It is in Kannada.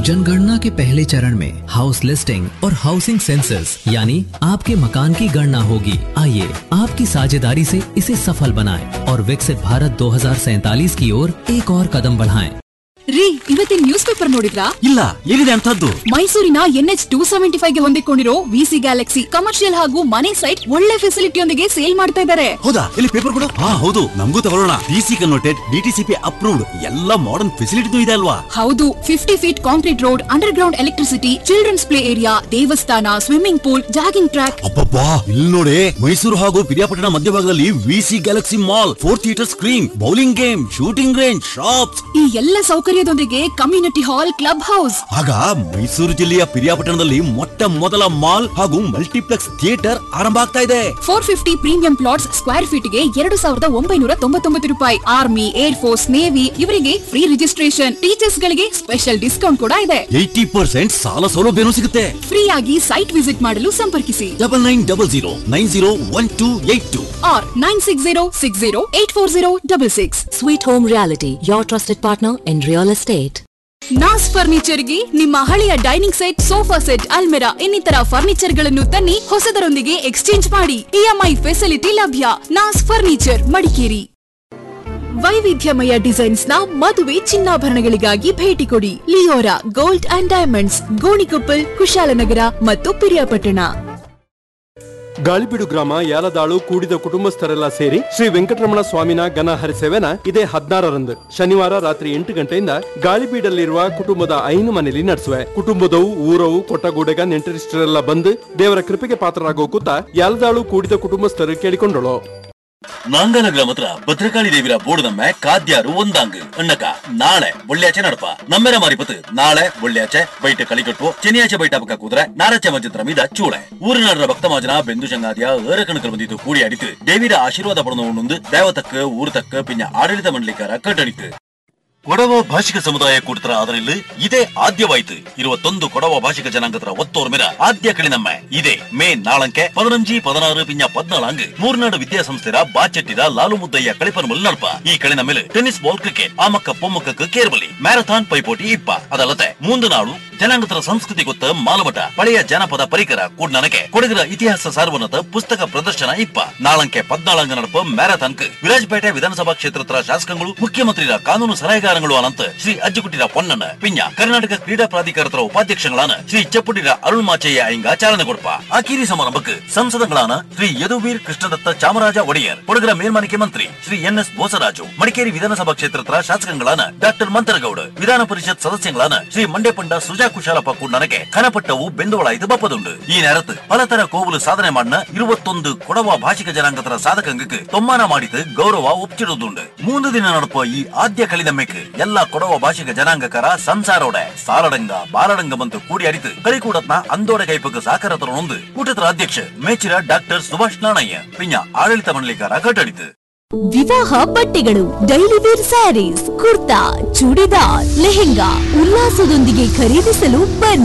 जनगणना के पहले चरण में हाउस लिस्टिंग और हाउसिंग सेंसस यानी आपके मकान की गणना होगी आइए आपकी साझेदारी से इसे सफल बनाएं और विकसित भारत दो की ओर एक और कदम बढ़ाएं। ರೀ ಇವತ್ತಿನ ನ್ಯೂಸ್ ಪೇಪರ್ ನೋಡಿದ್ರಾ ಇಲ್ಲ ಏನಿದೆ ಅಂತದ್ದು ಮೈಸೂರಿನ ಎನ್ಎಚ್ ಟೂ ಸೆವೆಂಟಿ ಫೈವ್ ಗೆ ಹೊಂದಿಕೊಂಡಿರೋ ವಿಸಿ ಗ್ಯಾಲಕ್ಸಿ ಕಮರ್ಷಿಯಲ್ ಹಾಗೂ ಮನೆ ಸೈಟ್ ಒಳ್ಳೆ ಫೆಸಿಲಿಟಿಯೊಂದಿಗೆ ಸೇಲ್ ಮಾಡ್ತಾ ಇದ್ದಾರೆ ಹೌದಾ ಇಲ್ಲಿ ಪೇಪರ್ ಕೊಡು ಹಾ ಹೌದು ನಮಗೂ ತಗೊಳ್ಳೋಣ ಡಿಸಿ ಕನ್ವರ್ಟೆಡ್ ಡಿಟಿಸಿಪಿ ಅಪ್ರೂವ್ಡ್ ಎಲ್ಲ ಮಾಡರ್ನ್ ಫೆಸಿಲಿಟಿನೂ ಇದೆ ಅಲ್ವಾ ಹೌದು fifty feet concrete road underground electricity children's play area ದೇವಸ್ಥಾನ ಸ್ವಿಮ್ಮಿಂಗ್ ಪೂಲ್ ಜಾಗಿಂಗ್ ಟ್ರ್ಯಾಕ್ ಅಬ್ಬಬ್ಬಾ ಇಲ್ಲಿ ನೋಡಿ ಮೈಸೂರು ಹಾಗೂ ಪಿರಿಯಾಪಟ್ಟಣ ಮಧ್ಯಭಾಗದಲ್ಲಿ VC Galaxy mall four theatre screen bowling game shooting range shops ಈ ಎಲ್ಲ ಸೌಕರ್ಯದೊಂದಿಗೆ ಕಮ್ಯುನಿಟಿ ಹಾಲ್ ಕ್ಲಬ್ ಹೌಸ್ ಆಗ ಮೈಸೂರು ಜಿಲ್ಲೆಯ ಪಿರಿಯಾಪಟ್ಟಣದಲ್ಲಿ ಮೊಟ್ಟ ಮೊದಲ ಮಾಲ್ ಹಾಗೂ ಮಲ್ಟಿಪ್ಲೆಕ್ಸ್ ಥಿಯೇಟರ್ ಆರಂಭ ಆಗ್ತಾ ಇದೆ four fifty premium plots square feet ಗೆ ಎರಡು ಸಾವಿರದ ಒಂಬೈನೂರ ತೊಂಬತ್ತೊಂಬತ್ತು ರೂಪಾಯಿ ಆರ್ಮಿ ಏರ್ ಫೋರ್ಸ್ ನೇವಿ ಇವರಿಗೆ ಫ್ರೀ ರಿಜಿಸ್ಟ್ರೇಷನ್ ಟೀಚರ್ಸ್ ಗಳಿಗೆ ಸ್ಪೆಷಲ್ ಡಿಸ್ಕೌಂಟ್ ಕೂಡ ಇದೆ ಏಯ್ಟಿ ಪರ್ಸೆಂಟ್ ಸಾಲ ಸೌಲಭ್ಯನೂ ಸಿಗುತ್ತೆ ಫ್ರೀ ಆಗಿ ಸೈಟ್ ವಿಸಿಟ್ ಮಾಡಲು ಸಂಪರ್ಕಿಸಿ double nine double zero nine zero one two eight two ಆರ್ nine six zero six zero eight four zero double six Sweet Home Reality, your trusted partner in real estate. Naas furniture ಗೆ ನಿಮ್ಮ ಹಳೆಯ ಡೈನಿಂಗ್ ಸೆಟ್ ಸೋಫಾ ಸೆಟ್ ಅಲ್ಮೆರಾ ಇನ್ನಿತರ ಫರ್ನಿಚರ್ ಗಳನ್ನು ತನ್ನಿ ಹೊಸದರೊಂದಿಗೆ ಎಕ್ಸ್ಚೇಂಜ್ ಮಾಡಿ ಇಎಂಐ ಫೆಸಿಲಿಟಿ ಲಭ್ಯ ನಾಸ್ ಫರ್ನಿಚರ್ ಮಡಿಕೇರಿ ವೈವಿಧ್ಯಮಯ ಡಿಸೈನ್ಸ್ ನ ಮದುವೆ ಚಿನ್ನಾಭರಣಗಳಿಗಾಗಿ ಭೇಟಿ ಕೊಡಿ Leora gold and diamonds Gonikoppal Kushalnagar ಮತ್ತು ಪಿರಿಯಾಪಟ್ಟಣ ಗಾಳಿಬೀಡು ಗ್ರಾಮ ಯಾಲದಾಳು ಕೂಡಿದ ಕುಟುಂಬಸ್ಥರೆಲ್ಲ ಸೇರಿ ಶ್ರೀ ವೆಂಕಟರಮಣ ಸ್ವಾಮಿನ ಗನ ಹರಿಸೇವೆನ ಇದೇ ಹದಿನಾರರಂದು ಶನಿವಾರ ರಾತ್ರಿ ಎಂಟು ಗಂಟೆಯಿಂದ ಗಾಳಿಬೀಡಲ್ಲಿರುವ ಕುಟುಂಬದ ಐನು ಮನೆಯಲ್ಲಿ ನಡೆಸುವೆ ಕುಟುಂಬದವು ಊರವು ಕೊಟ್ಟಗೂಡೆಗ ನೆಂಟರಿಷ್ಟರೆಲ್ಲ ಬಂದು ದೇವರ ಕೃಪೆಗೆ ಪಾತ್ರರಾಗೋ ಕೂತ ಯಾಲದಾಳು ಕೂಡಿದ ಕುಟುಂಬಸ್ಥರು ಕೇಳಿಕೊಂಡಳು ನಾಂಗಲ ಗ್ರಾಮತ್ರ ಭದ್ರಕಾಳಿ ದೇವಿರ ಬೋರ್ಡ್ನಮ್ಮೆ ಕಾದ್ಯಾರು ಒಂದಾಂಗ್ ಅಣ್ಣಕ ನಾಳೆ ಒಳ್ಳೆಯಾಚೆ ನಡಪ ನಮ್ಮೆರ ಮಾರಿಪತ್ತು ನಾಳೆ ಒಳ್ಳೆಯಾಚೆ ಬೈಟ ಕಳಿಕಟ್ಟು ಚೆನ್ನಿಯಾಚೆ ಬೈಟ ಪಕ್ಕ ಕೂದ್ರೆ ನಾರಚೆ ಮಜ್ಜತ್ರ ಮೀದ ಚೂಳೆ ಊರಿನರ ಭಕ್ತ ಮಾಜನ ಬೆಂದು ಸಂಗಾದಿಯ ಏರ ಕಣಕಲ್ ಬಂದಿದ್ದು ಕೂಡಿ ಅಡಿತು ದೇವಿರ ಆಶೀರ್ವಾದ ಪಡೆದು ದೇವತಕ್ಕ ಊರ್ ತಕ್ಕ ಪಿನ್ನ ಆಡಳಿತ ಮಂಡಳಿಕಾರ ಕಟ್ಟಣಿತು ಕೊಡವ ಭಾಷಿಕ ಸಮುದಾಯ ಕೂಡ್ತರ ಅದರಲ್ಲಿ ಇದೇ ಆದ್ಯವಾಯಿತು ಇರುವತ್ತೊಂದು ಕೊಡವ ಭಾಷಿಕ ಜನಾಂಗತರ ಒತ್ತೋರ್ ಮೇರ ಆದ್ಯ ಕಳಿನಮ್ಮೆ ಇದೇ ಮೇ ನಾಳಂಕೆ ಪದನಂಜಿ ಪದನಾರು ಪಿಂಜ ಪದ್ನಾಳಂಗ್ ಮೂರ್ನಾಡು ವಿದ್ಯಾಸಂಸ್ಥೆರ ಬಾಚೆಟ್ಟಿದ ಲಾಲು ಮುದ್ದಯ್ಯ ಕಳಿಪನ್ ನಡ್ಪ ಈ ಕಳಿನ ಮೇಲೆ ಟೆನ್ನಿಸ್ ಬಾಲ್ ಕ್ರಿಕೆಟ್ ಆಮಕ್ಕ ಪೊಮ್ಮಕ್ಕಕ್ಕೆ ಕೇರ್ಬಲಿ ಮ್ಯಾರಥಾನ್ ಪೈಪೋಟಿ ಇಪ್ಪ ಅದಲ್ಲದೆ ಮುಂದು ನಾಡು ಜನಾಂಗತರ ಸಂಸ್ಕೃತಿ ಗೊತ್ತ ಮಾಲಮಠ ಪಳೆಯ ಜನಪದ ಪರಿಕರ ಕೂಡ್ನನಗೆ ಕೊಡಗರ ಇತಿಹಾಸ ಸಾರ್ವನತ ಪುಸ್ತಕ ಪ್ರದರ್ಶನ ಇಪ್ಪ ನಾಳಂಕೆ ಪದ್ನಾಳಂಗ ನಡಪ ಮ್ಯಾರಥಾನ್ಕ್ ವಿರಾಜಪೇಟೆ ವಿಧಾನಸಭಾ ಕ್ಷೇತ್ರದ ಶಾಸಕಗಳು ಮುಖ್ಯಮಂತ್ರಿರ ಕಾನೂನು ಸಲಹೆಗಾರಗಳು ಅನಂತ ಶ್ರೀ ಅಜ್ಜುಗುಟ್ಟಿರ ಪೊನ್ನಣ್ಣ ಪಿಂಜ ಕರ್ನಾಟಕ ಕ್ರೀಡಾ ಪ್ರಾಧಿಕಾರತರ ಉಪಾಧ್ಯಕ್ಷಗಳಾನ ಶ್ರೀ ಚಪ್ಪುಟಿರ ಅರುಳ್ ಮಾಚಯ್ಯ ಐಂಗ ಚಾಲನೆ ಕೊಡ್ಪ ಆಕೀರಿ ಸಮಾರಂಭಕ್ಕೆ ಸಂಸದಗಳಾನ ಶ್ರೀ ಯದುವೀರ್ ಕೃಷ್ಣದತ್ತ ಚಾಮರಾಜ ಒಡೆಯರ್ ಕೊಡಗರ ಮೇಲ್ಮನಿಕೆ ಮಂತ್ರಿ ಶ್ರೀ ಎನ್ ಎಸ್ ಬೋಸರಾಜು ಮಡಿಕೇರಿ ವಿಧಾನಸಭಾ ಕ್ಷೇತ್ರದ ಶಾಸಕಗಳಾನ ಡಾಕ್ಟರ್ ಮಂತರಗೌಡ ವಿಧಾನ ಪರಿಷತ್ ಸದಸ್ಯಗಳಾನ ಶ್ರೀ ಮಂಡ್ಯಪಂಡ ಸುಜಾ ಕುಶಾಲಪ್ಪ ಕೂಡನಗೆ ಕನಪಟ್ಟವು ಬೆಂದುವಳಾಯ್ತು ಬಪ್ಪದುಂಡು ಈ ನೇರತ್ತು ಪಲತರ ಕೋವುಲು ಸಾಧನೆ ಮಾಡಿನ இருபத்தொந்து ಕೊಡವ ಭಾಷಿಕ ಜನಾಂಗತರ ಸಾಧಕಂಗಕ್ಕೆ ತೊಮ್ಮಾನ ಮಾಡಿತು ಗೌರವ ಒಪ್ಚಿಡುದುಂಡು ಮೂಂದು ದಿನ ನಡಪ ಈ ಆದ್ಯ ಕಳಿದಮ್ಮೆಕ್ ಎಲ್ಲ ಕೊಡವ ಭಾಷಿಕ ಜನಾಂಗಕರ ಸಂಸಾರೋಡೆ ಸಾಲಡಂಗ ಬಾಲಡಂಗ ಬಂತು ಕೂಡಿ ಅರಿತು ಕಳಿಕೂಡತ್ನ ಅಂದೋಡೆ ಕೈಪಕ್ಕೆ ಸಾಕಾರ ತರೊಂದು ಕೂಟದ ಅಧ್ಯಕ್ಷ ಮೇಚಿರ ಡಾಕ್ಟರ್ ಸುಭಾಷ್ ನಾಣಯ್ಯ ಪಿಂಜ ಆಡಳಿತ ಮಂಡಳಿಕಾರ ಕಟ್ಟಡಿತು ವಿವಾಹ ಬಟ್ಟೆಗಳು daily wear sarees kurta churidar lehenga ಉಲ್ಲಾಸದೊಂದಿಗೆ ಖರೀದಿಸಲು ಬನ್ನಿ